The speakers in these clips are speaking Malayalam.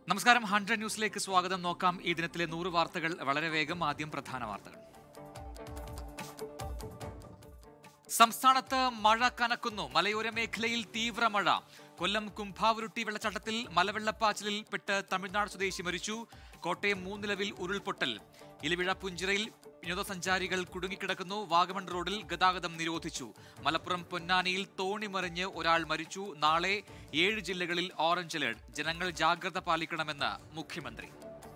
നമസ്കാരം ഹൺഡ്രഡ് ന്യൂസിലേക്ക് സ്വാഗതം നോക്കാം ഈ ദിനത്തിലെ നൂറ് വാർത്തകൾ വളരെ വേഗം ആദ്യം പ്രധാന വാർത്തകൾ സംസ്ഥാനത്ത് മഴ കനക്കുന്നു മലയോര മേഖലയിൽ തീവ്ര മഴ കൊല്ലം കുംഭാവുരുട്ടി വെള്ളച്ചാട്ടത്തിൽ മലവെള്ളപ്പാച്ചിലിൽ പെട്ട് തമിഴ്നാട് സ്വദേശി മരിച്ചു കോട്ടയം മൂന്നിലവിൽ ഉരുൾപൊട്ടൽ ഇലവിഴ പുഞ്ചിറയിൽ വിനോദസഞ്ചാരികൾ കുടുങ്ങിക്കിടക്കുന്നു വാഗമൺ റോഡിൽ ഗതാഗതം നിരോധിച്ചു മലപ്പുറം പൊന്നാനിയിൽ തോണി മറിഞ്ഞ് ഒരാൾ മരിച്ചു നാളെ ഏഴ് ജില്ലകളിൽ ഓറഞ്ച് അലേർട്ട് ജനങ്ങൾ ജാഗ്രത പാലിക്കണമെന്ന് മുഖ്യമന്ത്രി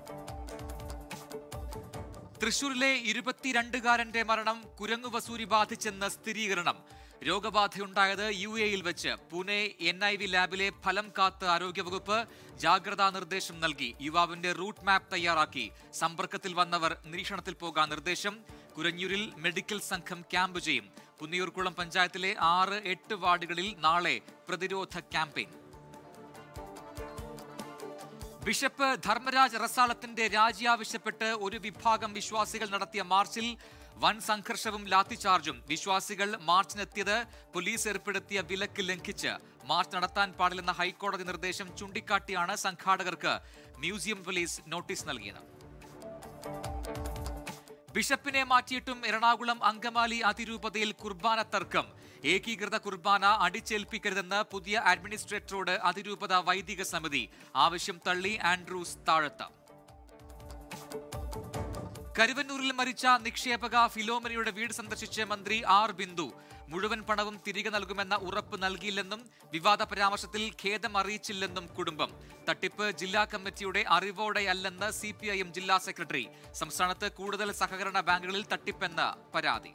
തൃശൂരിലെ ഇരുപത്തിരണ്ടുകാരന്റെ മരണം കുരങ്ങു വസൂരി ബാധിച്ചെന്ന് സ്ഥിരീകരണം രോഗബാധയുണ്ടായത് യു എയിൽ വെച്ച് പൂനെ എൻ ഐ വി ലാബിലെ ഫലം കാത്ത് ആരോഗ്യവകുപ്പ് ജാഗ്രതാ നിർദ്ദേശം നൽകി യുവാവിന്റെ റൂട്ട് മാപ്പ് തയ്യാറാക്കി സമ്പർക്കത്തിൽ വന്നവർ നിരീക്ഷണത്തിൽ പോകാൻ നിർദ്ദേശം കുരഞ്ഞൂരിൽ മെഡിക്കൽ സംഘം ക്യാമ്പ് ചെയ്യും പുന്നിയൂർക്കുളം പഞ്ചായത്തിലെ ആറ് എട്ട് വാർഡുകളിൽ നാളെ പ്രതിരോധ ക്യാമ്പയിൻ ബിഷപ്പ് ധർമ്മരാജ് റസാളത്തിന്റെ രാജി ആവശ്യപ്പെട്ട് ഒരു വിഭാഗം വിശ്വാസികൾ നടത്തിയ മാർച്ചിൽ വൻ സംഘർഷവും ലാത്തിചാർജും വിശ്വാസികൾ മാർച്ചിനെത്തിയത് പോലീസ് ഏർപ്പെടുത്തിയ വിലക്ക് ലംഘിച്ച് മാർച്ച് നടത്താൻ പാടില്ലെന്ന ഹൈക്കോടതി നിർദ്ദേശം ചൂണ്ടിക്കാട്ടിയാണ് സംഘാടകർക്ക് മ്യൂസിയം പോലീസ് നോട്ടീസ് നൽകിയത് ബിഷപ്പിനെ മാറ്റിയിട്ടും എറണാകുളം അങ്കമാലി അതിരൂപതയിൽ കുർബാന തർക്കം ഏകീകൃത കുർബാന അടിച്ചേൽപ്പിക്കരുതെന്ന് പുതിയ അഡ്മിനിസ്ട്രേറ്ററോട് അതിരൂപത വൈദിക സമിതി ആവശ്യം തള്ളി ആൻഡ്രൂസ് താഴത്ത് കരുവന്നൂരിൽ മരിച്ച നിക്ഷേപക ഫിലോമനയുടെ വീട് സന്ദർശിച്ച മന്ത്രി ആർ ബിന്ദു മുഴുവൻ പണവും തിരികെ നൽകുമെന്ന ഉറപ്പ് നൽകിയില്ലെന്നും വിവാദ പരാമർശത്തിൽ ഖേദം അറിയിച്ചില്ലെന്നും കുടുംബം തട്ടിപ്പ് ജില്ലാ കമ്മിറ്റിയുടെ അറിവോടെയല്ലെന്ന് സി പി ഐ എം ജില്ലാ സെക്രട്ടറി സംസ്ഥാനത്ത് കൂടുതൽ സഹകരണ ബാങ്കുകളിൽ തട്ടിപ്പെന്ന് പരാതി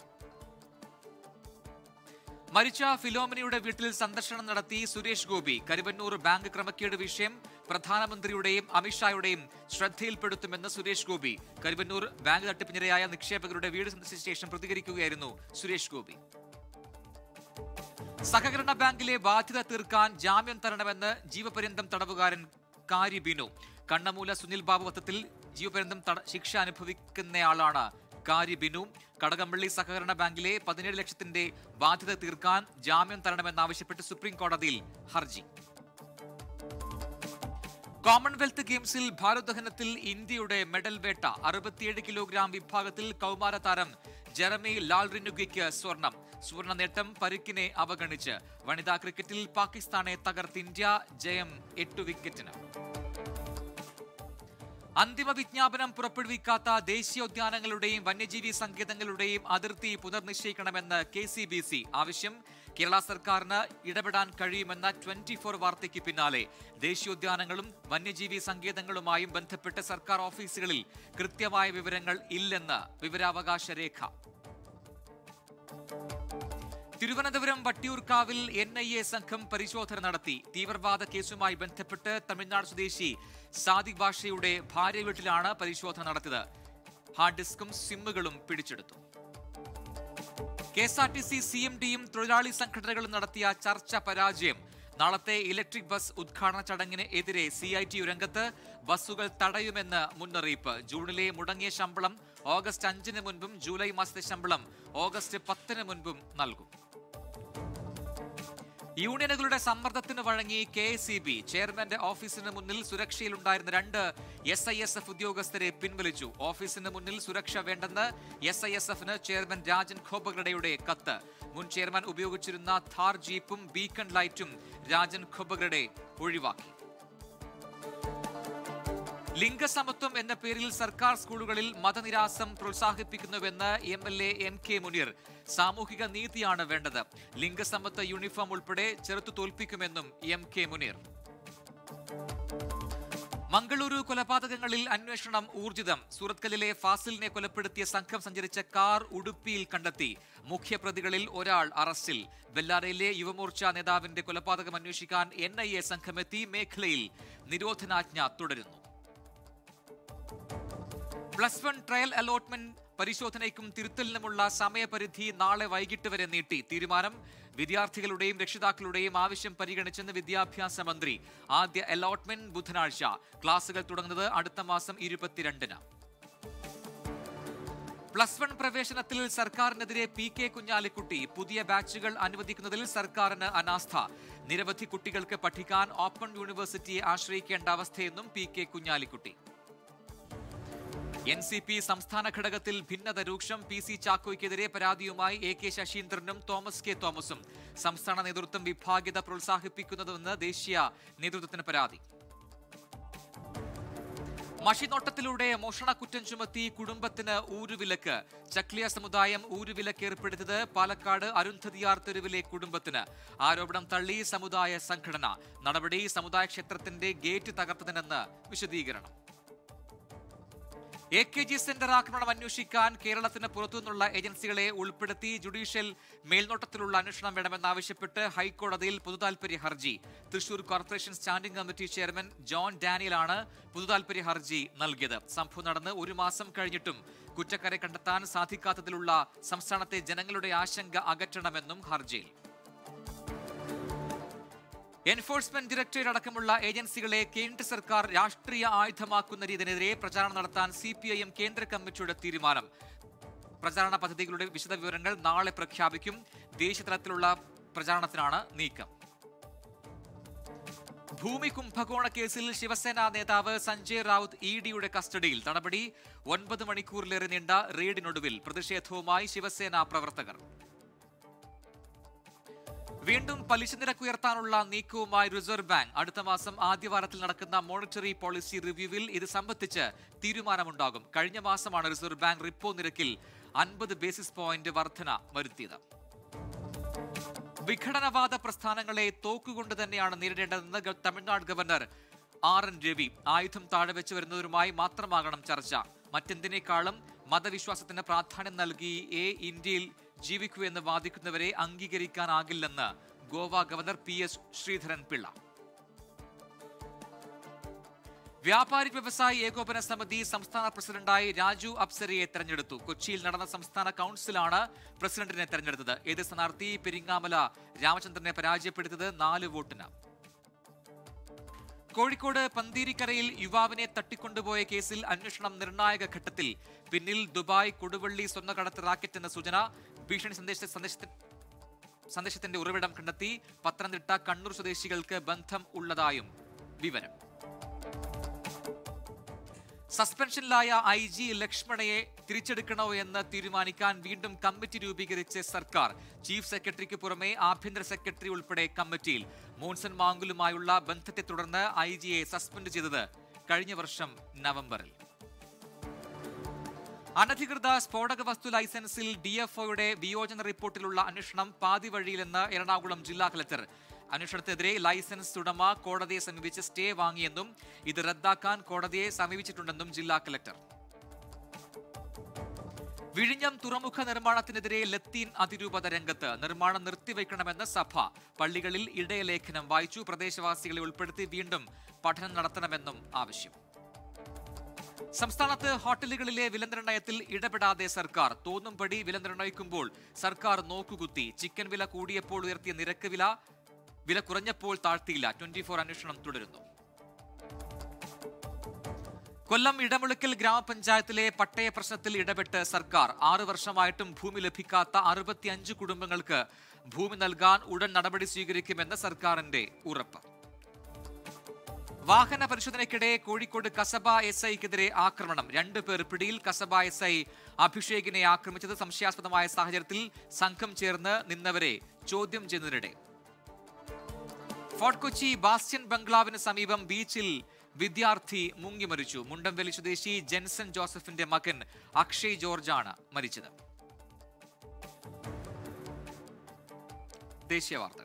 മരിച്ച ഫിലോമിനയുടെ വീട്ടിൽ സന്ദർശനം നടത്തി സുരേഷ് ഗോപി കരുവന്നൂർ ബാങ്ക് ക്രമക്കേട് വിഷയം പ്രധാനമന്ത്രിയുടെയും അമിത്ഷായുടെയും ശ്രദ്ധയിൽപ്പെടുത്തുമെന്ന് സുരേഷ് ഗോപി കരുവന്നൂർ ബാങ്ക് തട്ടിപ്പിനിരയായ നിക്ഷേപകരുടെ വീട് സന്ദർശിച്ച ശേഷം പ്രതികരിക്കുകയായിരുന്നു സുരേഷ് ഗോപി സഹകരണ ബാങ്കിലെ ബാധ്യത തീർക്കാൻ ജാമ്യം തരണമെന്ന് ജീവപര്യന്തം തടവുകാരൻ കാരി ബിനു കണ്ണമൂല സുനിൽ ബാബു വധത്തിൽ ജീവപര്യന്തം തട ശിക്ഷ അനുഭവിക്കുന്നയാളാണ് കാരി ബിനു കടകംപള്ളി സഹകരണ ബാങ്കിലെ പതിനേഴ് ലക്ഷത്തിന്റെ ബാധ്യത തീർക്കാൻ ജാമ്യം തരണമെന്നാവശ്യപ്പെട്ട് സുപ്രീം കോടതിയിൽ ഹർജി കോമൺവെൽത്ത് ഗെയിംസിൽ ഭാരോദ്വഹനത്തിൽ ഇന്ത്യയുടെ മെഡൽ വേട്ട അറുപത്തിയേഴ് കിലോഗ്രാം വിഭാഗത്തിൽ കൗമാര താരം ജെറമി ലാൽറിനുഗയ്ക്ക് സ്വർണം സ്വർണ്ണ നേട്ടം പരിക്കിനെ അവഗണിച്ച് വനിതാ ക്രിക്കറ്റിൽ പാകിസ്ഥാനെ തകർത്ത് ഇന്ത്യ ജയം എട്ടു വിക്കറ്റിന് അന്തിമ വിജ്ഞാപനം പുറപ്പെടുവിക്കാത്ത ദേശീയോദ്യാനങ്ങളുടെയും വന്യജീവി സങ്കേതങ്ങളുടെയും അതിർത്തി പുനർനിശ്ചയിക്കണമെന്ന് കെ സി ബി സി ആവശ്യം കേരള സർക്കാരിന് ഇടപെടാൻ കഴിയുമെന്ന ട്വന്റി ഫോർ വാർത്തയ്ക്ക് പിന്നാലെ ദേശീയോദ്യാനങ്ങളും വന്യജീവി സങ്കേതങ്ങളുമായും ബന്ധപ്പെട്ട് സർക്കാർ ഓഫീസുകളിൽ കൃത്യമായ വിവരങ്ങൾ ഇല്ലെന്ന് വിവരാവകാശ രേഖ തിരുവനന്തപുരം വട്ടിയൂർക്കാവിൽ എൻ ഐ എ സംഘം പരിശോധന നടത്തി തീവ്രവാദ കേസുമായി ബന്ധപ്പെട്ട് തമിഴ്നാട് സ്വദേശി സാദിഖ് ബാഷയുടെ ഭാര്യ വീട്ടിലാണ് പരിശോധന നടത്തിയത് ഹാർഡ് ഡിസ്കും സിമ്മുകളും പിടിച്ചെടുത്തു K S R T C C M ഡിയും തൊഴിലാളി സംഘടനകളും നടത്തിയ ചർച്ച പരാജയം നാളത്തെ ഇലക്ട്രിക് ബസ് ഉദ്ഘാടന ചടങ്ങിന് എതിരെ സി ഐ ടി രംഗത്ത് ബസ്സുകൾ തടയുമെന്ന് മുന്നറിയിപ്പ് ജൂണിലെ മുടങ്ങിയ ശമ്പളം ഓഗസ്റ്റ് അഞ്ചിന് മുൻപും ജൂലൈ മാസത്തെ ശമ്പളം ഓഗസ്റ്റ് പത്തിന് മുൻപും നൽകും യൂണിയനുകളുടെ സമ്മർദ്ദത്തിന് വഴങ്ങി കെ എസ് ഇ ബി ചെയർമാന്റെ ഓഫീസിന് മുന്നിൽ സുരക്ഷയിലുണ്ടായിരുന്ന രണ്ട് എസ് ഐ എസ് എഫ് ഉദ്യോഗസ്ഥരെ പിൻവലിച്ചു ഓഫീസിന് മുന്നിൽ സുരക്ഷ വേണ്ടെന്ന് എസ് ഐ എസ് എഫിന് ചെയർമാൻ രാജൻ ഖോബഗഡയുടെ കത്ത് മുൻ ചെയർമാൻ ഉപയോഗിച്ചിരുന്ന ഥാർ ജീപ്പും ബീക്കൺ ലൈറ്റും രാജൻ ഖോബഗഡെ ഒഴിവാക്കി ലിംഗസമത്വം എന്ന പേരിൽ സർക്കാർ സ്കൂളുകളിൽ മതനിരാസം പ്രോത്സാഹിപ്പിക്കുന്നുവെന്ന് M L A M K Muneer സാമൂഹിക നീതിയാണ് വേണ്ടത് ലിംഗസമത്വ യൂണിഫോം ഉൾപ്പെടെ ചെറുത്തു തോൽപ്പിക്കുമെന്നും എം കെ മുനീർ മംഗളൂരു കൊലപാതകങ്ങളിൽ അന്വേഷണം ഊർജിതം സൂറത്കല്ലിലെ ഫാസിലിനെ കൊലപ്പെടുത്തിയ സംഘം സഞ്ചരിച്ച കാർ ഉടുപ്പിയിൽ കണ്ടെത്തി മുഖ്യപ്രതികളിൽ ഒരാൾ അറസ്റ്റിൽ ബെല്ലാരയിലെ യുവമോർച്ച നേതാവിന്റെ കൊലപാതകം അന്വേഷിക്കാൻ എൻ ഐ എ സംഘമെത്തി മേഖലയിൽ നിരോധനാജ്ഞ തുടരുന്നു പ്ലസ് വൺ ട്രയൽ അലോട്ട്മെന്റ് പരിശോധനയ്ക്കും തിരുത്തലിനുമുള്ള സമയപരിധി നാളെ വൈകിട്ട് വരെ നീട്ടി തീരുമാനം വിദ്യാർത്ഥികളുടെയും രക്ഷിതാക്കളുടെയും ആവശ്യം പരിഗണിച്ചെന്ന് വിദ്യാഭ്യാസ മന്ത്രി ആദ്യ അലോട്ട്മെന്റ് ബുധനാഴ്ച ക്ലാസുകൾ തുടങ്ങുന്നത് അടുത്ത മാസം ഇരുപത്തിരണ്ടിന് പ്ലസ് വൺ പ്രവേശനത്തിൽ സർക്കാരിനെതിരെ പി കെ കുഞ്ഞാലിക്കുട്ടി പുതിയ ബാച്ചുകൾ അനുവദിക്കുന്നതിൽ സർക്കാരിന് അനാസ്ഥ നിരവധി കുട്ടികൾക്ക് പഠിക്കാൻ ഓപ്പൺ യൂണിവേഴ്സിറ്റിയെ ആശ്രയിക്കേണ്ട അവസ്ഥയെന്നും P K Kunhalikutty N C P സംസ്ഥാന ഘടകത്തിൽ ഭിന്നത രൂക്ഷം പി സി ചാക്കോയ്ക്കെതിരെ പരാതിയുമായി എ കെ ശശീന്ദ്രനും തോമസ് കെ തോമസും സംസ്ഥാന നേതൃത്വം വിഭാഗ്യത പ്രോത്സാഹിപ്പിക്കുന്നതെന്ന് ദേശീയ നേതൃത്വത്തിന് പരാതി മഷിനോട്ടത്തിലൂടെ മോഷണക്കുറ്റം ചുമത്തി കുടുംബത്തിന് ഊരുവിലക്ക് ചക്ലിയ സമുദായം ഊരുവിലക്ക് ഏർപ്പെടുത്തിയത് പാലക്കാട് അരുന്ധതിയാർ തെരുവിലെ കുടുംബത്തിന് ആരോപണം തള്ളി സമുദായ സംഘടന നടപടി സമുദായ ക്ഷേത്രത്തിന്റെ ഗേറ്റ് തകർത്തതിനെന്ന് വിശദീകരണം എ കെ ജി സെന്റർ ആക്രമണം അന്വേഷിക്കാൻ കേരളത്തിന് പുറത്തുനിന്നുള്ള ഏജൻസികളെ ഉൾപ്പെടുത്തി ജുഡീഷ്യൽ മേൽനോട്ടത്തിലുള്ള അന്വേഷണം വേണമെന്നാവശ്യപ്പെട്ട് ഹൈക്കോടതിയിൽ പൊതുതാൽപര്യ ഹർജി Thrissur corporation standing committee chairman John ഡാനിയലാണ് പൊതുതാൽപര്യ ഹർജി നൽകിയത് സംഭവം നടന്ന് ഒരു മാസം കഴിഞ്ഞിട്ടും കുറ്റക്കാരെ കണ്ടെത്താൻ സാധിക്കാത്തതിലുള്ള സംസ്ഥാനത്തെ ജനങ്ങളുടെ ആശങ്ക അകറ്റണമെന്നും ഹർജിയിൽ എൻഫോഴ്സ്മെന്റ് ഡയറക്ടറേറ്റ് അടക്കമുള്ള ഏജൻസികളെ കേന്ദ്ര സർക്കാർ രാഷ്ട്രീയ ആയുധമാക്കുന്ന രീതിനെതിരെ പ്രചാരണം നടത്താൻ സി പി ഐ എം കേന്ദ്ര കമ്മിറ്റിയുടെ തീരുമാനം പ്രചാരണ പദ്ധതികളുടെ വിശദവിവരങ്ങൾ നാളെ പ്രഖ്യാപിക്കും ദേശീയതലത്തിലുള്ള പ്രചാരണത്തിനാണ് നീക്കം ഭൂമി കുംഭകോണ കേസിൽ ശിവസേന നേതാവ് സഞ്ജയ് റാവുത്ത് ഇ ഡിയുടെ കസ്റ്റഡിയിൽ നടപടി ഒൻപത് മണിക്കൂറിലേറെ നീണ്ട റെയ്ഡിനൊടുവിൽ പ്രതിഷേധവുമായി ശിവസേന പ്രവർത്തകർ വീണ്ടും പലിശ നിരക്ക് ഉയർത്താനുള്ള നീക്കവുമായി റിസർവ് ബാങ്ക് അടുത്ത മാസം ആദ്യവാരത്തിൽ നടക്കുന്ന മോണിറ്ററി പോളിസി റിവ്യൂവിൽ ഇത് സംബന്ധിച്ച് തീരുമാനമുണ്ടാകും കഴിഞ്ഞ മാസമാണ് റിസർവ് ബാങ്ക് റിപ്പോ നിരക്കിൽ അൻപത് ബേസിസ് പോയിന്റ് വർധന വരുത്തിയത് വിഘടനവാദ പ്രസ്ഥാനങ്ങളെ തോക്കുകൊണ്ട് തന്നെയാണ് നേരിടേണ്ടതെന്ന് ഗ- Tamil Nadu governor R N Ravi ആയുധം താഴെ വെച്ച് വരുന്നവരുമായി മാത്രമാകണം ചർച്ച മറ്റെന്തിനേക്കാളും മതവിശ്വാസത്തിന് പ്രാധാന്യം നൽകി എ ഇന്ത്യയിൽ ജീവിക്കൂ എന്ന് വാദിക്കുന്നവരെ അംഗീകരിക്കാനാകില്ലെന്ന് Goa governor P S Sreedharan Pillai വ്യാപാരി വ്യവസായി ഏകോപന സമിതി സംസ്ഥാന പ്രസിഡന്റായി രാജു അപ്സരയെ തെരഞ്ഞെടുത്തു കൊച്ചിയിൽ നടന്ന സംസ്ഥാന കൗൺസിലാണ് പ്രസിഡന്റിനെ തെരഞ്ഞെടുത്തത് ഏത് സ്ഥാനാർത്ഥി പെരിങ്ങാമല രാമചന്ദ്രനെ പരാജയപ്പെടുത്തിയത് നാല് വോട്ടിന് കോഴിക്കോട് പന്തീരിക്കരയിൽ യുവാവിനെ തട്ടിക്കൊണ്ടുപോയ കേസിൽ അന്വേഷണം നിർണായക ഘട്ടത്തിൽ പിന്നിൽ ദുബായ് കൊടുവള്ളി സ്വർണ്ണക്കടത്ത് റാക്കറ്റ് എന്ന സൂചന ഭീഷണി സന്ദേശ സന്ദേശത്തി സന്ദേശത്തിന്റെ ഉറവിടം കണ്ടെത്തി പത്തനംതിട്ട കണ്ണൂർ സ്വദേശികൾക്ക് ബന്ധം ഉള്ളതായും വിവരം സസ്പെൻഷനിലായ ഐ ജി ലക്ഷ്മണയെ തിരിച്ചെടുക്കണോ എന്ന് തീരുമാനിക്കാൻ വീണ്ടും കമ്മിറ്റി രൂപീകരിച്ച സർക്കാർ ചീഫ് സെക്രട്ടറിക്ക് പുറമെ ആഭ്യന്തര സെക്രട്ടറി ഉൾപ്പെടെ കമ്മിറ്റിയിൽ മോൺസൺ മാങ്കുലുമായുള്ള ബന്ധത്തെ തുടർന്ന് ഐ ജിയെ സസ്പെൻഡ് ചെയ്തത് കഴിഞ്ഞ വർഷം നവംബറിൽ അനധികൃത സ്ഫോടക വസ്തു ലൈസൻസിൽ ഡി എഫ് ഒയുടെ വിയോജന റിപ്പോർട്ടിലുള്ള അന്വേഷണം പാതി വഴിയിലെന്ന് എറണാകുളം ജില്ലാ കലക്ടർ അന്വേഷണത്തിനെതിരെ ലൈസൻസ് ഉടമ കോടതിയെ സമീപിച്ച് സ്റ്റേ വാങ്ങിയെന്നും ഇത് റദ്ദാക്കാൻ കോടതിയെ സമീപിച്ചിട്ടുണ്ടെന്നും ജില്ലാ കലക്ടർ വിഴിഞ്ഞം തുറമുഖ നിർമ്മാണത്തിനെതിരെ ലത്തീൻ അതിരൂപത രംഗത്ത് നിർമ്മാണം നിർത്തിവെക്കണമെന്ന് സഭ പള്ളികളിൽ ഇടയലേഖനം വായിച്ചു പ്രദേശവാസികളെ ഉൾപ്പെടുത്തി വീണ്ടും പഠനം നടത്തണമെന്നും ആവശ്യം സംസ്ഥാനത്ത് ഹോട്ടലുകളിലെ വിലനിർണ്ണയത്തിൽ ഇടപെടാതെ സർക്കാർ തോന്നുംപടി വില നിർണ്ണയിക്കുമ്പോൾ സർക്കാർ നോക്കുകുത്തി ചിക്കൻ വില കൂടിയപ്പോൾ ഉയർത്തിയ നിരക്ക് വില വില കുറഞ്ഞപ്പോൾ താഴ്ത്തിയില്ല ട്വന്റി ഫോർ അന്വേഷണം തുടരുന്നു കൊല്ലം ഇടമുളുക്കൽ ഗ്രാമപഞ്ചായത്തിലെ പട്ടയ പ്രശ്നത്തിൽ ഇടപെട്ട് സർക്കാർ ആറു വർഷമായിട്ടും ഭൂമി ലഭിക്കാത്ത അറുപത്തിയഞ്ച് കുടുംബങ്ങൾക്ക് ഭൂമി നൽകാൻ ഉടൻ നടപടി സ്വീകരിക്കുമെന്ന് സർക്കാരിന്റെ ഉറപ്പ് വാഹന പരിശോധനയ്ക്കിടെ കോഴിക്കോട് കസബ എസ് ഐക്കെതിരെ ആക്രമണം രണ്ടു പേർ പിടിയിൽ കസബ എസ് ഐ അഭിഷേകിനെ ആക്രമിച്ചത് സംശയാസ്പദമായ സാഹചര്യത്തിൽ സംഘം ചേർന്ന് നിന്നവരെ ചോദ്യം ചെയ്യുന്നതിനിടെ ഫോർട്ട് കൊച്ചി ബാസ്റ്റ്യൻ ബംഗ്ലാവിന് സമീപം ബീച്ചിൽ വിദ്യാർത്ഥി മുങ്ങി മരിച്ചു മുണ്ടംവെലി സ്വദേശി ജെൻസൺ ജോസഫിന്റെ മകൻ അക്ഷയ് ജോർജാണ് മരിച്ചത് ദേശീയ വാർത്തകൾ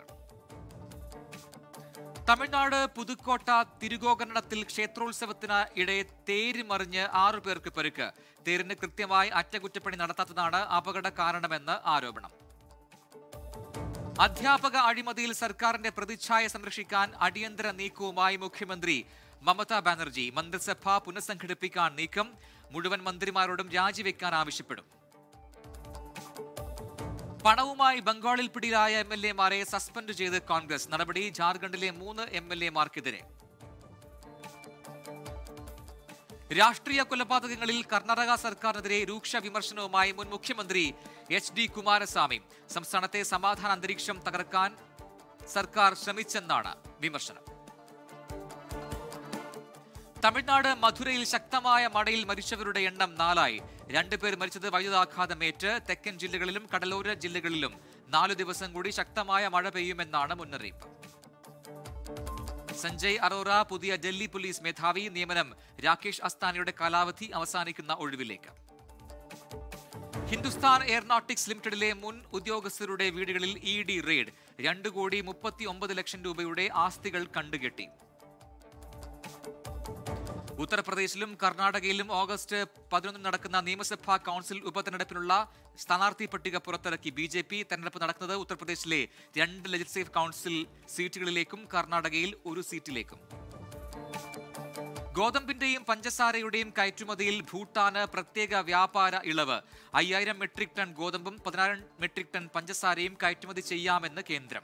തമിഴ്നാട് പുതുക്കോട്ട തിരുഗോകർണത്തിൽ ക്ഷേത്രോത്സവത്തിന് ഇടെ തേര് മറിഞ്ഞ് ആറു പേർക്ക് പരുക്ക് തേരിന് കൃത്യമായി അറ്റകുറ്റപ്പണി നടത്താത്തതാണ് അപകട കാരണമെന്ന് ആരോപണം അധ്യാപക അഴിമതിയിൽ സർക്കാരിന്റെ പ്രതിച്ഛായ സംരക്ഷിക്കാൻ അടിയന്തര നീക്കവുമായി മുഖ്യമന്ത്രി മമതാ ബാനർജി മന്ത്രിസഭ പുനഃസംഘടിപ്പിക്കാൻ നീക്കം മുഴുവൻ മന്ത്രിമാരോടും രാജിവെക്കാൻ ആവശ്യപ്പെടും പണവുമായി ബംഗാളിൽ പിടിയിലായ എം എൽ എമാരെ സസ്പെൻഡ് ചെയ്ത് കോൺഗ്രസ് നടപടി ജാർഖണ്ഡിലെ മൂന്ന് എം എൽ എമാർക്കെതിരെ രാഷ്ട്രീയ കൊലപാതകങ്ങളിൽ കർണാടക സർക്കാരിനെതിരെ രൂക്ഷ വിമർശനവുമായി മുൻ മുഖ്യമന്ത്രി എച്ച് ഡി കുമാരസ്വാമി സംസ്ഥാനത്തെ സമാധാന അന്തരീക്ഷം തകർക്കാൻ സർക്കാർ ശ്രമിച്ചെന്നാണ് വിമർശനം തമിഴ്നാട് മധുരയിൽ ശക്തമായ മഴയിൽ മരിച്ചവരുടെ എണ്ണം നാലായി രണ്ടുപേർ മരിച്ചത് വൈദ്യുതാഘാതമേറ്റ് തെക്കൻ ജില്ലകളിലും കടലോര ജില്ലകളിലും നാലു ദിവസം കൂടി ശക്തമായ മഴ പെയ്യുമെന്നാണ് മുന്നറിയിപ്പ് സഞ്ജയ് അറോറ പുതിയ ഡൽഹി പോലീസ് മേധാവി നിയമനം രാകേഷ് അസ്താനയുടെ കാലാവധി അവസാനിക്കുന്ന ഒഴിവിലേക്ക് ഹിന്ദുസ്ഥാൻ എയറോനോട്ടിക്സ് ലിമിറ്റഡിലെ മുൻ ഉദ്യോഗസ്ഥരുടെ വീടുകളിൽ ഇ ഡി റെയ്ഡ് രണ്ട് കോടി മുപ്പത്തി ഒമ്പത് ലക്ഷം രൂപയുടെ ആസ്തികൾ കണ്ടുകെട്ടി ഉത്തർപ്രദേശിലും കർണാടകയിലും ഓഗസ്റ്റ് പതിനൊന്നിന് നടക്കുന്ന നിയമസഭാ കൗൺസിൽ ഉപതെരഞ്ഞെടുപ്പിനുള്ള സ്ഥാനാർത്ഥി പട്ടിക പുറത്തിറക്കി ബി ജെ പി തെരഞ്ഞെടുപ്പ് നടക്കുന്നത് ഉത്തർപ്രദേശിലെ രണ്ട് ലെജിസ്ലേറ്റീവ് കൗൺസിൽ സീറ്റുകളിലേക്കും കർണാടകയിൽ ഒരു സീറ്റിലേക്കും ഗോതമ്പിന്റെയും പഞ്ചസാരയുടെയും കയറ്റുമതിയിൽ ഭൂട്ടാന് പ്രത്യേക വ്യാപാര ഇളവ് അയ്യായിരം മെട്രിക് ടൺ ഗോതമ്പും പതിനായിരം മെട്രിക് ടൺ പഞ്ചസാരയും കയറ്റുമതി ചെയ്യാമെന്ന് കേന്ദ്രം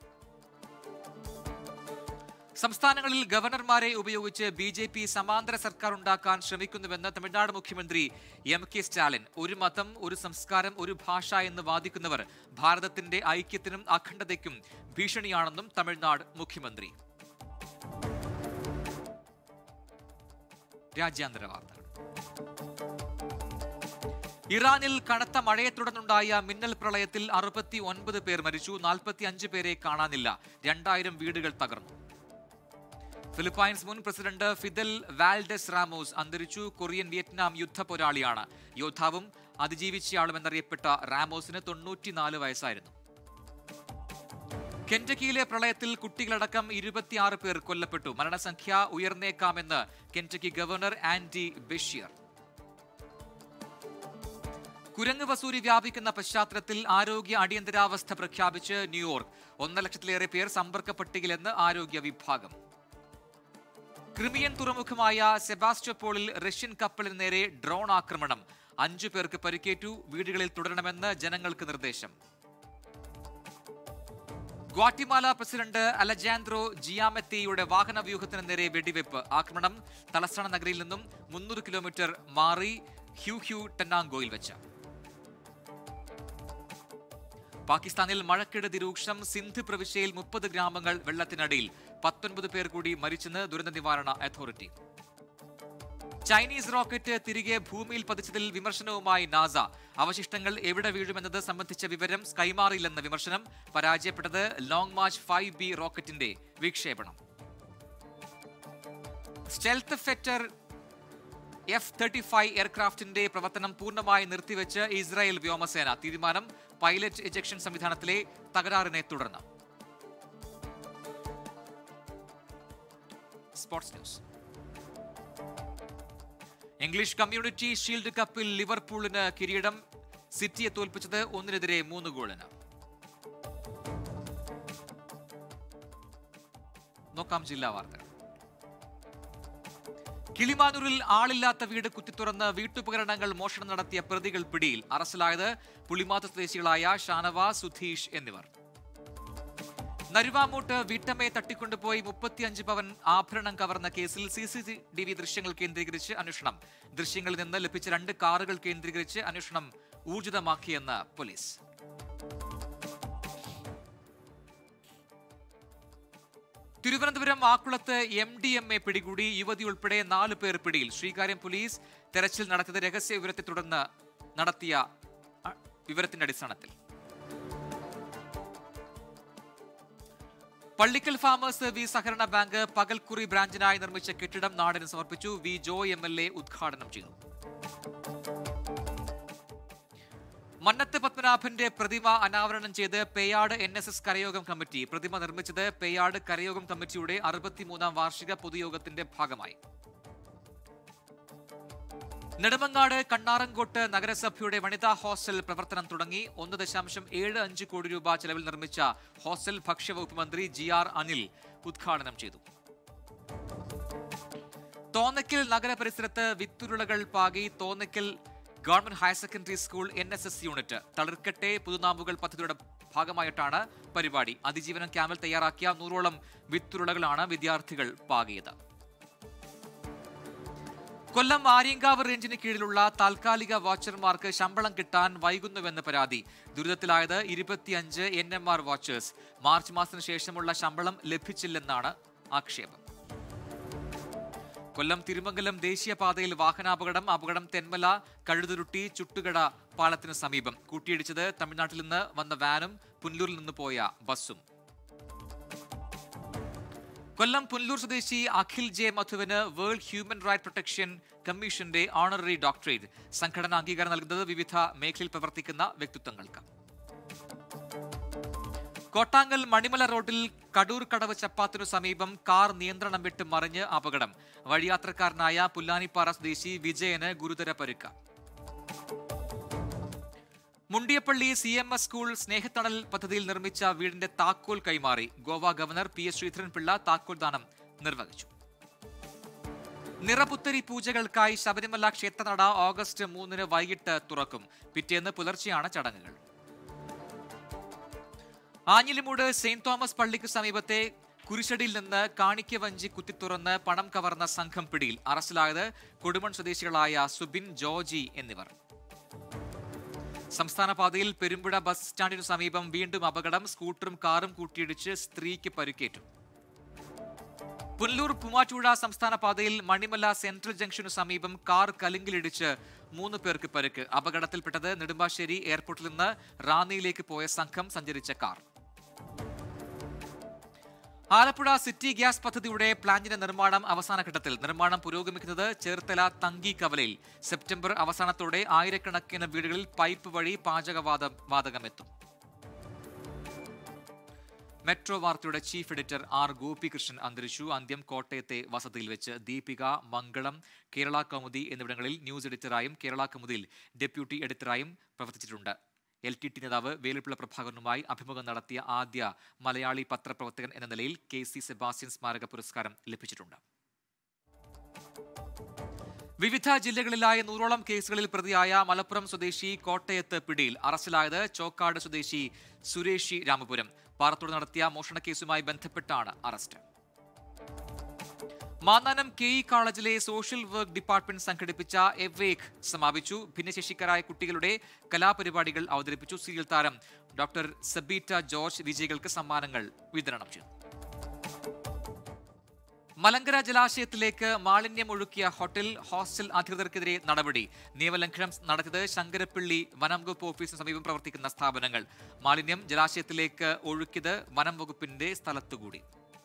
സംസ്ഥാനങ്ങളിൽ ഗവർണർമാരെ ഉപയോഗിച്ച് ബി ജെ പി സമാന്തര സർക്കാർ ഉണ്ടാക്കാൻ ശ്രമിക്കുന്നുവെന്ന് തമിഴ്നാട് മുഖ്യമന്ത്രി എം കെ സ്റ്റാലിൻ ഒരു മതം ഒരു സംസ്കാരം ഒരു ഭാഷ എന്ന് വാദിക്കുന്നവർ ഭാരതത്തിന്റെ ഐക്യത്തിനും അഖണ്ഡതയ്ക്കും ഭീഷണിയാണെന്നും തമിഴ്നാട് മുഖ്യമന്ത്രി രാജ്യാന്തര വാർത്തകൾ ഇറാനിൽ കനത്ത മഴയെ തുടർന്നുണ്ടായ മിന്നൽ പ്രളയത്തിൽ അറുപത്തി ഒൻപത് പേർ മരിച്ചു നാൽപ്പത്തി അഞ്ച് പേരെ കാണാനില്ല രണ്ടായിരം വീടുകൾ തകർന്നു ഫിലിപ്പൈൻസ് മുൻ പ്രസിഡന്റ് ഫിദൽ വാൽഡെസ് റാമോസ് അന്തരിച്ചു കൊറിയൻ വിയറ്റ്നാം യുദ്ധ പോരാളിയാണ് യോദ്ധാവും അതിജീവിച്ചയാളും എന്നറിയപ്പെട്ട റാമോസിന് തൊണ്ണൂറ്റിനാല് വയസ്സായിരുന്നു കെൻറ്റക്കിയിലെ പ്രളയത്തിൽ കുട്ടികളടക്കം ഇരുപത്തിയാറ് പേർ കൊല്ലപ്പെട്ടു മരണസംഖ്യ ഉയർന്നേക്കാമെന്ന് കെൻറ്റക്കി ഗവർണർ ആൻഡി ബഷീർ കുരങ്ങ് വസൂരി വ്യാപിക്കുന്ന പശ്ചാത്തലത്തിൽ ആരോഗ്യ അടിയന്തരാവസ്ഥ പ്രഖ്യാപിച്ച് ന്യൂയോർക്ക് ഒന്നര ലക്ഷത്തിലേറെ പേർ സമ്പർക്ക പട്ടികയിലെന്ന് ആരോഗ്യ വിഭാഗം ക്രിമിയൻ തുറമുഖമായ സെബാസ്റ്റോപോളിൽ റഷ്യൻ കപ്പലിന് നേരെ ഡ്രോൺ ആക്രമണം അഞ്ചു പേർക്ക് പരിക്കേറ്റു വീടുകളിൽ തുടരണമെന്ന് ജനങ്ങൾക്ക് നിർദ്ദേശം ഗ്വാട്ടിമാല പ്രസിഡന്റ് അലജാൻഡ്രോ ജിയാമെത്തിയുടെ വാഹന വ്യൂഹത്തിന് നേരെ വെടിവെപ്പ് ആക്രമണം തലസ്ഥാന നഗരിയിൽ നിന്നും മുന്നൂറ് കിലോമീറ്റർ മാറി ഹ്യൂ ഹ്യൂ ടെന്നാങ്കോയിൽ വെച്ച് പാകിസ്ഥാനിൽ മഴക്കെടുതി രൂക്ഷം സിന്ധ് പ്രവിശ്യയിൽ മുപ്പത് ഗ്രാമങ്ങൾ വെള്ളത്തിനടിയിൽ പത്തൊൻപത് പേർ കൂടി മരിച്ചെന്ന് ദുരന്ത നിവാരണ അതോറിറ്റി ചൈനീസ് റോക്കറ്റ് തിരികെ ഭൂമിയിൽ പതിച്ചതിൽ വിമർശനവുമായി നാസ അവശിഷ്ടങ്ങൾ എവിടെ വീഴുമെന്നത് സംബന്ധിച്ച വിവരം കൈമാറിയില്ലെന്ന വിമർശനം പരാജയപ്പെട്ടത് ലോങ് മാർച്ച് ഫൈവ് ബി റോക്കറ്റിന്റെ വിക്ഷേപണം stealth fighter F thirty five എയർക്രാഫ്റ്റിന്റെ പ്രവർത്തനം പൂർണ്ണമായി നിർത്തിവെച്ച് ഇസ്രായേൽ വ്യോമസേന തീരുമാനം പൈലറ്റ് എജക്ഷൻ സംവിധാനത്തിലെ തകരാറിനെ തുടർന്ന് sports news English community shield കപ്പിൽ ലിവർപൂളിന് കിരീടം സിറ്റിയെ തോൽപ്പിച്ചത് ഒന്നിനെതിരെ മൂന്ന് ഗോളിന് നോക്കാം ജില്ലാ വാർത്തകൾ കിളിമാനൂരിൽ ആളില്ലാത്ത വീട് കുത്തിത്തുറന്ന് വീട്ടുപകരണങ്ങൾ മോഷണം നടത്തിയ പ്രതികൾ പിടിയിൽ അറസ്റ്റിലായത് പുളിമാത്ത സ്വദേശികളായ ഷാനവാസ് സുധീഷ് എന്നിവർ നരുവാമൂട്ട് വീട്ടമ്മയെ തട്ടിക്കൊണ്ടുപോയി മുപ്പത്തിയഞ്ച് പവൻ ആഭരണം കവർന്ന കേസിൽ സി സി ടി വി ദൃശ്യങ്ങൾ കേന്ദ്രീകരിച്ച് അന്വേഷണം ദൃശ്യങ്ങളിൽ നിന്ന് ലഭിച്ച രണ്ട് കാറുകൾ കേന്ദ്രീകരിച്ച് അന്വേഷണം ഊർജിതമാക്കിയെന്ന് പോലീസ് തിരുവനന്തപുരം ആക്കുളത്ത് എം ഡി എം എ പിടികൂടി യുവതി ഉൾപ്പെടെ നാല് പേർ പിടിയിൽ ശ്രീകാര്യം പോലീസ് തെരച്ചിൽ നടത്തിയത് രഹസ്യ വിവരത്തെ തുടർന്ന് നടത്തിയ അ, വിവരത്തിന്റെ അടിസ്ഥാനത്തിൽ പള്ളിക്കൽ ഫാമേഴ്സ് വി സഹകരണ ബാങ്ക് പകൽക്കുറി ബ്രാഞ്ചിനായി നിർമ്മിച്ച കെട്ടിടം നാടിന് സമർപ്പിച്ചു V Joy M L A ഉദ്ഘാടനം ചെയ്തു മന്നത്ത് പത്മനാഭന്റെ പ്രതിമ അനാവരണം ചെയ്ത് പേയാട് എൻ എസ് എസ് കരയോഗം കമ്മിറ്റി പ്രതിമ നിർമ്മിച്ചത് പേയാട് കരയോഗം കമ്മിറ്റിയുടെ അറുപത്തിമൂന്നാം വാർഷിക പൊതുയോഗത്തിന്റെ ഭാഗമായി നെടുമങ്ങാട് കണ്ണാറങ്കോട്ട് നഗരസഭയുടെ വനിതാ ഹോസ്റ്റൽ പ്രവർത്തനം തുടങ്ങി ഒന്ന് ദശാംശം ഏഴ് അഞ്ച് കോടി രൂപ ചെലവിൽ നിർമ്മിച്ച ഹോസ്റ്റൽ ഭക്ഷ്യവകുപ്പ് മന്ത്രി ജി ആർ അനിൽ ഉദ്ഘാടനം ചെയ്തു തോന്നയ്ക്കൽ നഗരപരിസരത്ത് വിത്തുരുളകൾ പാകി Thonnakkal government higher secondary school N S S unit തളിർക്കട്ടെ പുതുനാമ്പുകൾ പദ്ധതിയുടെ ഭാഗമായിട്ടാണ് പരിപാടി അതിജീവനം ക്യാമ്പിൽ തയ്യാറാക്കിയ നൂറോളം വിത്തുരുളകളാണ് വിദ്യാർത്ഥികൾ പാകിയത് കൊല്ലം ആര്യങ്കാവ് റേഞ്ചിന് കീഴിലുള്ള താൽക്കാലിക വാച്ചർമാർക്ക് ശമ്പളം കിട്ടാൻ വൈകുന്നുവെന്ന് പരാതി ദുരിതത്തിലായത് ഇരുപത്തിയഞ്ച് N M R watchers March മാസത്തിന് ശേഷമുള്ള ശമ്പളം ലഭിച്ചില്ലെന്നാണ് ആക്ഷേപം കൊല്ലം തിരുമംഗലം ദേശീയപാതയിൽ വാഹനാപകടം അപകടം തെന്മല കഴുതുരുട്ടി ചുട്ടുകട പാലത്തിന് സമീപം കൂട്ടിയിടിച്ചത് തമിഴ്നാട്ടിൽ നിന്ന് വന്ന വാനും പുനലൂരിൽ നിന്ന് പോയ ബസ്സും കൊല്ലം പുനലൂർ സ്വദേശി അഖിൽ ജെ മധുവിന് വേൾഡ് ഹ്യൂമൻ റൈറ്റ് പ്രൊട്ടക്ഷൻ കമ്മീഷന്റെ ഓണററി ഡോക്ടറേറ്റ് സംഘടന അംഗീകാരം നൽകുന്നത് വിവിധ മേഖലയിൽ പ്രവർത്തിക്കുന്ന വ്യക്തിത്വങ്ങൾക്ക് കോട്ടാങ്കൽ മണിമല റോഡിൽ കടൂർ കടവ് ചപ്പാത്തിനു സമീപം കാർ നിയന്ത്രണം വിട്ട് മറിഞ്ഞ് അപകടം വഴിയാത്രക്കാരനായ പുല്ലാനിപ്പാറ സ്വദേശി വിജയന് ഗുരുതര പരുക്ക് Mundiyappally C M S school സ്നേഹത്തണൽ പദ്ധതിയിൽ നിർമ്മിച്ച വീടിന്റെ താക്കോൽ കൈമാറി Goa governor P S Sreedharan Pillai താക്കോൽ ദാനം നിർവഹിച്ചു നിറപുത്തരി പൂജകൾക്കായി ശബരിമല ക്ഷേത്രനട ഓഗസ്റ്റ് മൂന്നിന് വൈകിട്ട് തുറക്കും പിറ്റേന്ന് പുലർച്ചെയാണ് ചടങ്ങുകൾ ആഞ്ഞിലിമൂട് സെയിന്റ് തോമസ് പള്ളിക്ക് സമീപത്തെ കുരിശടിയിൽ നിന്ന് കാണിക്ക വഞ്ചി കുത്തിത്തുറന്ന് പണം കവർന്ന സംഘം പിടിയിൽ അറസ്റ്റിലായത് കൊടുമൺ സ്വദേശികളായ സുബിൻ ജോജി എന്നിവർ സംസ്ഥാന പാതയിൽ പെരുമ്പുഴ ബസ് സ്റ്റാൻഡിനു സമീപം വീണ്ടും അപകടം സ്കൂട്ടറും കാറും കൂട്ടിയിടിച്ച് സ്ത്രീക്ക് പരിക്കേറ്റു പുനലൂർ പുമാറ്റൂഴ സംസ്ഥാന പാതയിൽ മണിമല സെൻട്രൽ ജംഗ്ഷനു സമീപം കാർ കലുങ്കിലിടിച്ച് മൂന്ന് പേർക്ക് പരിക്ക് അപകടത്തിൽപ്പെട്ടത് നെടുമ്പാശ്ശേരി എയർപോർട്ടിൽ നിന്ന് റാന്നിയിലേക്ക് പോയ സംഘം സഞ്ചരിച്ച കാർ ആലപ്പുഴ സിറ്റി ഗ്യാസ് പദ്ധതിയുടെ പ്ലാന്റിന്റെ നിർമ്മാണം അവസാന ഘട്ടത്തിൽ നിർമ്മാണം പുരോഗമിക്കുന്നത് ചേർത്തല തങ്കി കവലയിൽ സെപ്റ്റംബർ അവസാനത്തോടെ ആയിരക്കണക്കിന് വീടുകളിൽ പൈപ്പ് വഴി പാചകവാത വാതകമെത്തും മെട്രോ വാർത്തയുടെ ചീഫ് എഡിറ്റർ ആർ ഗോപികൃഷ്ണൻ അന്തരിച്ചു അന്ത്യം കോട്ടയത്തെ വസതിയിൽ വെച്ച് ദീപിക മംഗളം കേരള കൗമുദി എന്നിവിടങ്ങളിൽ ന്യൂസ് എഡിറ്ററായും കേരള കൗമുദിയിൽ ഡെപ്യൂട്ടി എഡിറ്ററായും പ്രവർത്തിച്ചിട്ടുണ്ട് എൽ ടി ടി നേതാവ് വേലുപ്പിള്ള പ്രഭാകരനുമായി അഭിമുഖം നടത്തിയ ആദ്യ മലയാളി പത്രപ്രവർത്തകൻ എന്ന നിലയിൽ കെ സി സെബാസ്റ്റ്യൻ സ്മാരക പുരസ്കാരം ലഭിച്ചിട്ടുണ്ട് വിവിധ ജില്ലകളിലായ നൂറോളം കേസുകളിൽ പ്രതിയായ മലപ്പുറം സ്വദേശി കോട്ടയത്ത് പിടിയിൽ അറസ്റ്റിലായത് ചോക്കാട് സ്വദേശി സുരേഷി രാമപുരം പാറത്തോട് നടത്തിയ മോഷണക്കേസുമായി ബന്ധപ്പെട്ടാണ് അറസ്റ്റ് മാന്നാനം കെ ഇ കോളേജിലെ സോഷ്യൽ വർക്ക് ഡിപ്പാർട്ട്മെന്റ് സംഘടിപ്പിച്ച എവേക് സമാപിച്ചു ഭിന്നശേഷിക്കാരായ കുട്ടികളുടെ കലാപരിപാടികൾ അവതരിപ്പിച്ചു സീരിയൽ താരം ഡോക്ടർ സബീറ്റ ജോർജ് വിജയികൾക്ക് സമ്മാനങ്ങൾ വിതരണം ചെയ്തു മലങ്കര ജലാശയത്തിലേക്ക് മാലിന്യം ഒഴുക്കിയ ഹോട്ടൽ ഹോസ്റ്റൽ അധികൃതർക്കെതിരെ നടപടി നിയമലംഘനം നടത്തിയത് ശങ്കരപ്പിള്ളി വനം വകുപ്പ് ഓഫീസിന് സമീപം പ്രവർത്തിക്കുന്ന സ്ഥാപനങ്ങൾ മാലിന്യം ജലാശയത്തിലേക്ക് ഒഴുക്കിയത് വനം വകുപ്പിന്റെ സ്ഥലത്തുകൂടി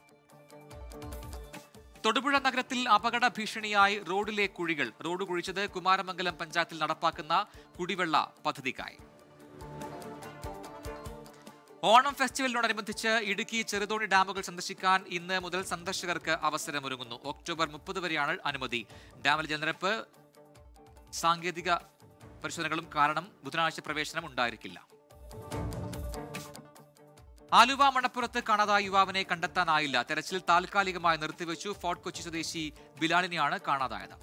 തൊടുപുഴ നഗരത്തിൽ അപകട ഭീഷണിയായി റോഡിലെ കുഴികൾ റോഡ് കുഴിച്ചത് കുമാരമംഗലം പഞ്ചായത്തിൽ നടപ്പാക്കുന്ന കുടിവെള്ള പദ്ധതിക്കായി ഓണം ഫെസ്റ്റിവലിനോടനുബന്ധിച്ച് ഇടുക്കി ചെറുതോണി ഡാമുകൾ സന്ദർശിക്കാൻ ഇന്ന് മുതൽ സന്ദർശകർക്ക് അവസരമൊരുങ്ങുന്നു ഒക്ടോബർ മുപ്പത് വരെയാണ് അനുമതി ഡാമിൽ ജലനിരപ്പ് സാങ്കേതിക പരിശോധനകളും കാരണം ബുധനാഴ്ച പ്രവേശനം ഉണ്ടായിരിക്കില്ല ആലുവ മണപ്പുറത്ത് കാണാതായ യുവാവിനെ കണ്ടെത്താനായില്ല തെരച്ചിൽ താൽക്കാലികമായി നിർത്തിവെച്ചു ഫോർട്ട് കൊച്ചി സ്വദേശി ബിലാലിനെയാണ് കാണാതായത്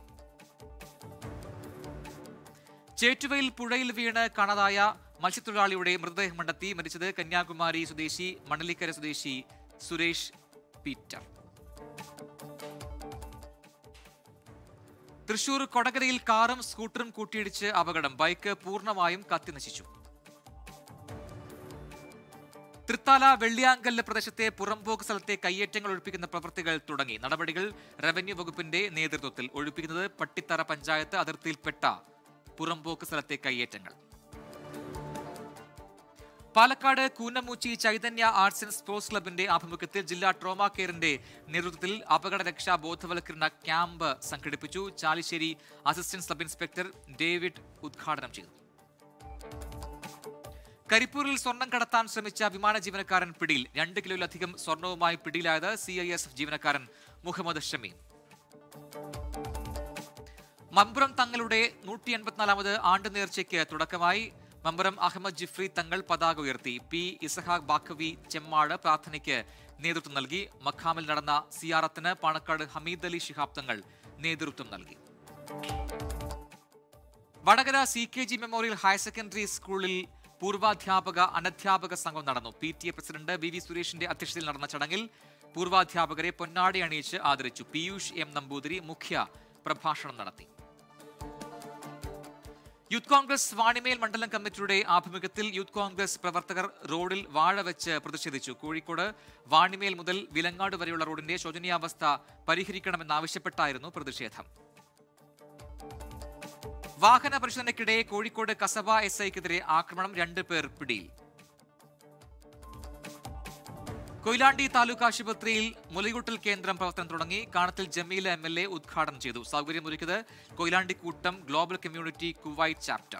ചേറ്റുവയിൽ പുഴയിൽ വീണ് കാണാതായ മത്സ്യത്തൊഴിലാളിയുടെ മൃതദേഹം കണ്ടെത്തി മരിച്ചത് കന്യാകുമാരി സ്വദേശി മണലിക്കര സ്വദേശി സുരേഷ് പീറ്റർ തൃശൂർ കൊടകരയിൽ കാറും സ്കൂട്ടറും കൂട്ടിയിടിച്ച് അപകടം ബൈക്ക് പൂർണ്ണമായും കത്തിനശിച്ചു തൃത്താല വെള്ളിയാങ്കല്ല് പ്രദേശത്തെ പുറംപോക്ക് സ്ഥലത്തെ കയ്യേറ്റങ്ങൾ ഒഴിപ്പിക്കുന്ന പ്രവൃത്തികൾ തുടങ്ങി നടപടികൾ റവന്യൂ വകുപ്പിന്റെ നേതൃത്വത്തിൽ ഒഴിപ്പിക്കുന്നത് പട്ടിത്തറ പഞ്ചായത്ത് അതിർത്തിയിൽപ്പെട്ട പുറംപോക്ക് സ്ഥലത്തെ കയ്യേറ്റങ്ങൾ Palakkad Koonamoochi Chaitanya arts and sports ക്ലബിന്റെ ആഭിമുഖ്യത്തിൽ ജില്ലാ ട്രോമ കെയറിന്റെ നേതൃത്വത്തിൽ അപകട രക്ഷാ ബോധവൽക്കരണ ക്യാമ്പ് സംഘടിപ്പിച്ചു Chalissery assistant sub inspector David ഉദ്ഘാടനം ചെയ്തു കരിപ്പൂരിൽ സ്വർണം കടത്താൻ ശ്രമിച്ച വിമാന ജീവനക്കാരൻ പിടിയിൽ രണ്ട് കിലോയിലധികം സ്വർണവുമായി പിടിയിലായത് സി ഐ എസ് ജീവനക്കാരൻ മുഹമ്മദ് ഷമീം മമ്പുറം തങ്ങളുടെ നൂറ്റി എൺപത്തിനാലാമത് ആണ്ട് നേർച്ചയ്ക്ക് തുടക്കമായി മമ്പുറം അഹമ്മദ് ജിഫ്രി തങ്ങൾ പതാക ഉയർത്തി പി ഇസഹാഖ് ബാക്കവി ചെമ്മാട് പ്രാർത്ഥനയ്ക്ക് നേതൃത്വം നൽകി മഖാമിൽ നടന്ന സിയാറത്തിന് പാണക്കാട് ഹമീദ് അലി ശിഹാബ് തങ്ങൾ നേതൃത്വം നൽകി Vadakara C K G memorial higher secondary സ്കൂളിൽ പൂർവാധ്യാപക അനധ്യാപക സംഘം നടന്നു P T A president V V സുരേഷിന്റെ അധ്യക്ഷതയിൽ നടന്ന ചടങ്ങിൽ പൂർവാധ്യാപകരെ പൊന്നാടി അണിയിച്ച് ആദരിച്ചു പീയൂഷ് എം നമ്പൂതിരി മുഖ്യ പ്രഭാഷണം നടത്തി യൂത്ത് കോൺഗ്രസ് വാണിമേൽ മണ്ഡലം കമ്മിറ്റിയുടെ ആഭിമുഖ്യത്തിൽ യൂത്ത് കോൺഗ്രസ് പ്രവർത്തകർ റോഡിൽ വാഴ വെച്ച് പ്രതിഷേധിച്ചു കോഴിക്കോട് വാണിമേൽ മുതൽ വിലങ്ങാട് വരെയുള്ള റോഡിന്റെ ശോചനീയാവസ്ഥ പരിഹരിക്കണമെന്നാവശ്യപ്പെട്ടായിരുന്നു പ്രതിഷേധം വാഹന പരിശോധനയ്ക്കിടെ കോഴിക്കോട് കസബ എസ് ഐക്കെതിരെ ആക്രമണം രണ്ട് പേർ പിടിയിൽ കൊയിലാണ്ടി താലൂക്ക് ആശുപത്രിയിൽ മുലയൂട്ടൽ കേന്ദ്രം പ്രവർത്തനം തുടങ്ങി കാണത്തിൽ ജമീല എം എൽ എ ഉദ്ഘാടനം ചെയ്തു സൗകര്യമൊരുക്കിയത് കൊയിലാണ്ടി കൂട്ടം ഗ്ലോബൽ കമ്മ്യൂണിറ്റി കുവൈറ്റ് ചാപ്റ്റർ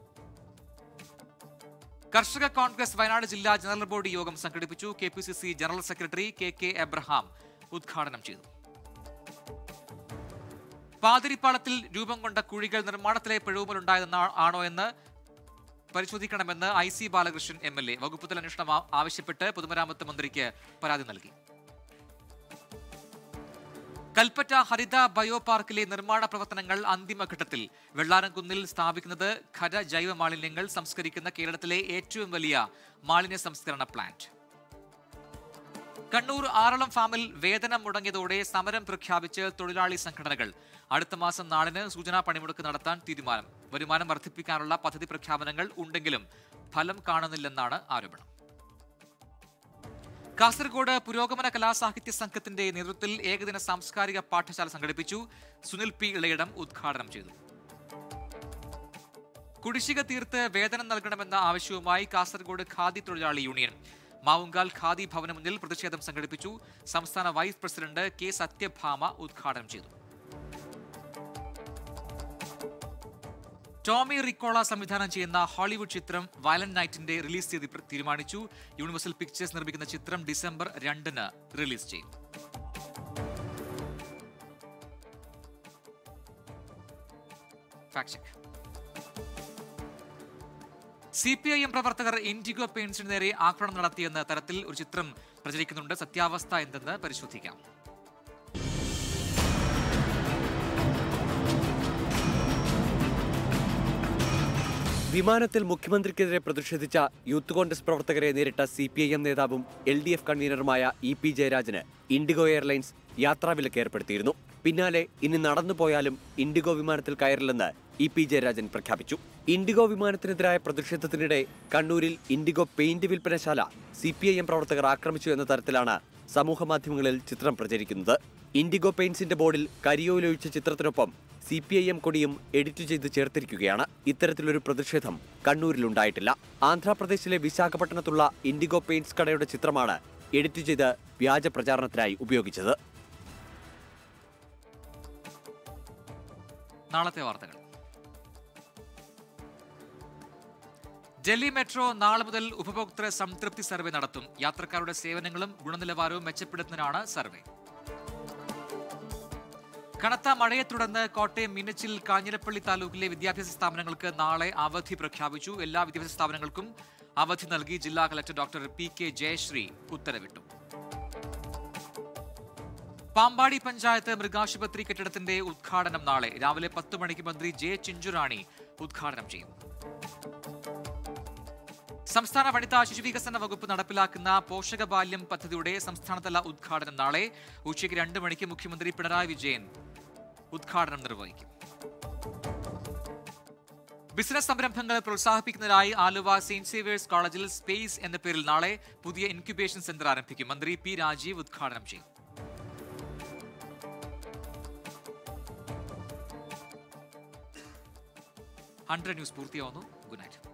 കർഷക കോൺഗ്രസ് വയനാട് ജില്ലാ ജനറൽ ബോഡി യോഗം സംഘടിപ്പിച്ചു K P C C general secretary K K Abraham ഉദ്ഘാടനം ചെയ്തു പാതിരിപ്പാളത്തിൽ രൂപം കൊണ്ട കുഴികൾ നിർമ്മാണത്തിലെ പിഴവുമുണ്ടായതെന്ന ആണോ എന്ന് പരിശോധിക്കണമെന്ന് I C Balakrishnan M L A വകുപ്പ് തല അന്വേഷണം ആ- ആവശ്യപ്പെട്ട് പൊതുമരാമത്ത് മന്ത്രിക്ക് പരാതി നൽകി കൽപ്പറ്റ ഹരിത ബയോ പാർക്കിലെ നിർമ്മാണ പ്രവർത്തനങ്ങൾ അന്തിമഘട്ടത്തിൽ വെള്ളാരംകുന്നിൽ സ്ഥാപിക്കുന്നത് ഖര ജൈവ മാലിന്യങ്ങൾ സംസ്കരിക്കുന്ന കേരളത്തിലെ ഏറ്റവും വലിയ മാലിന്യ സംസ്കരണ പ്ലാന്റ് കണ്ണൂർ ആറളം ഫാമിൽ വേതനം മുടങ്ങിയതോടെ സമരം പ്രഖ്യാപിച്ച് തൊഴിലാളി സംഘടനകൾ അടുത്ത മാസം നാലിന് സൂചനാ പണിമുടക്ക് നടത്താൻ തീരുമാനം വരുമാനം വർദ്ധിപ്പിക്കാനുള്ള പദ്ധതി പ്രഖ്യാപനങ്ങൾ ഉണ്ടെങ്കിലും ഫലം കാണുന്നില്ലെന്നാണ് ആരോപണം കാസർഗോഡ് പുരോഗമന കലാസാഹിത്യ സംഘത്തിന്റെ നേതൃത്വത്തിൽ ഏകദിന സാംസ്കാരിക പാഠശാല സംഘടിപ്പിച്ചു സുനിൽ പി ഇളയിടം ഉദ്ഘാടനം ചെയ്തു കുടിശ്ശിക തീർത്ത് വേതനം നൽകണമെന്ന ആവശ്യവുമായി കാസർഗോഡ് ഖാദി തൊഴിലാളി യൂണിയൻ മാവുങ്കാൽ ഖാദി ഭവന് മുന്നിൽ പ്രതിഷേധം സംഘടിപ്പിച്ചു സംസ്ഥാന വൈസ് പ്രസിഡന്റ് കെ സത്യഭാമ ഉദ്ഘാടനം ചെയ്തു ടോമി റിക്കോള സംവിധാനം ചെയ്യുന്ന ഹോളിവുഡ് ചിത്രം വയലന്റ് നൈറ്റിന്റെ റിലീസ് തീയതി പ്ര- തീരുമാനിച്ചു യൂണിവേഴ്സൽ പിക്ചേഴ്സ് നിർമ്മിക്കുന്ന ചിത്രം ഡിസംബർ രണ്ടിന് റിലീസ് ചെയ്യും fact check C P I M പ്രവർത്തകർ ഇൻഡിഗോ പെയിന്റ്സിന് നേരെ ആക്രമണം നടത്തിയെന്ന തരത്തിൽ ഒരു ചിത്രം പ്രചരിക്കുന്നുണ്ട് സത്യാവസ്ഥ എന്തെന്ന് പരിശോധിക്കാം വിമാനത്തിൽ മുഖ്യമന്ത്രിക്കെതിരെ പ്രതിഷേധിച്ച യൂത്ത് കോൺഗ്രസ് പ്രവർത്തകരെ നേരിട്ട സി പി ഐ എം നേതാവും എൽ ഡി എഫ് കൺവീനറുമായ ഇ പി ജയരാജന് ഇൻഡിഗോ എയർലൈൻസ് യാത്രാവിലക്ക് ഏർപ്പെടുത്തിയിരുന്നു പിന്നാലെ ഇനി നടന്നു പോയാലും ഇൻഡിഗോ വിമാനത്തിൽ കയറില്ലെന്ന് ഇ പി ജയരാജൻ പ്രഖ്യാപിച്ചു ഇൻഡിഗോ വിമാനത്തിനെതിരായ പ്രതിഷേധത്തിനിടെ കണ്ണൂരിൽ ഇൻഡിഗോ പെയിന്റ് വിൽപ്പനശാല സി പി ഐ എം പ്രവർത്തകർ ആക്രമിച്ചു എന്ന തരത്തിലാണ് സമൂഹമാധ്യമങ്ങളിൽ ചിത്രം പ്രചരിക്കുന്നത് ഇൻഡിഗോ പെയിന്റ്സിന്റെ ബോർഡിൽ കരിയോയിലൊഴിച്ച ചിത്രത്തിനൊപ്പം സി പി ഐ എം കൊടിയും എഡിറ്റ് ചെയ്ത് ചേർത്തിരിക്കുകയാണ് ഇത്തരത്തിലൊരു പ്രതിഷേധം കണ്ണൂരിലുണ്ടായിട്ടില്ല ആന്ധ്രാപ്രദേശിലെ വിശാഖപട്ടണത്തുള്ള ഇൻഡിഗോ പെയിന്റ്സ് കടയുടെ ചിത്രമാണ് എഡിറ്റ് ചെയ്ത് വ്യാജ പ്രചാരണത്തിനായി ഉപയോഗിച്ചത് നാളത്തെ വാർത്തകൾ ഡൽഹി മെട്രോ നാളെ മുതൽ ഉപഭോക്തൃ സംതൃപ്തി സർവേ നടത്തും യാത്രക്കാരുടെ സേവനങ്ങളും ഗുണനിലവാരവും മെച്ചപ്പെടുത്തുന്നതിനാണ് സർവേ കനത്ത മഴയെ തുടർന്ന് കോട്ടയം മിനച്ചിൽ കാഞ്ഞിരപ്പള്ളി താലൂക്കിലെ വിദ്യാഭ്യാസ സ്ഥാപനങ്ങൾക്ക് നാളെ അവധി പ്രഖ്യാപിച്ചു എല്ലാ വിദ്യാഭ്യാസ സ്ഥാപനങ്ങൾക്കും അവധി നൽകി ജില്ലാ collector doctor P K Jayasree ഉത്തരവിട്ടു പാമ്പാടി പഞ്ചായത്ത് മൃഗാശുപത്രി കെട്ടിടത്തിന്റെ ഉദ്ഘാടനം നാളെ രാവിലെ പത്ത് മണിക്ക് മന്ത്രി ജെ ചിഞ്ചുറാണി ഉദ്ഘാടനം ചെയ്യും സംസ്ഥാന വനിതാ ശിശുവികസന വകുപ്പ് നടപ്പിലാക്കുന്ന പോഷകബാല്യം പദ്ധതിയുടെ സംസ്ഥാനതല ഉദ്ഘാടനം നാളെ ഉച്ചയ്ക്ക് രണ്ട് മണിക്ക് മുഖ്യമന്ത്രി പിണറായി വിജയൻ ഉദ്ഘാടനം നിർവഹിക്കും ബിസിനസ് സംരംഭങ്ങൾ പ്രോത്സാഹിപ്പിക്കുന്നതിനായി ആലുവ സെയിന്റ് സേവിയേഴ്സ് കോളേജിൽ സ്പേസ് എന്ന പേരിൽ നാളെ പുതിയ ഇൻക്യുബേഷൻ സെന്റർ ആരംഭിക്കും മന്ത്രി പി രാജീവ് ഉദ്ഘാടനം ചെയ്യും ഹൺഡ്രഡ് ന്യൂസ് പൂർത്തിയാവുന്നു ഗുഡ് നൈറ്റ്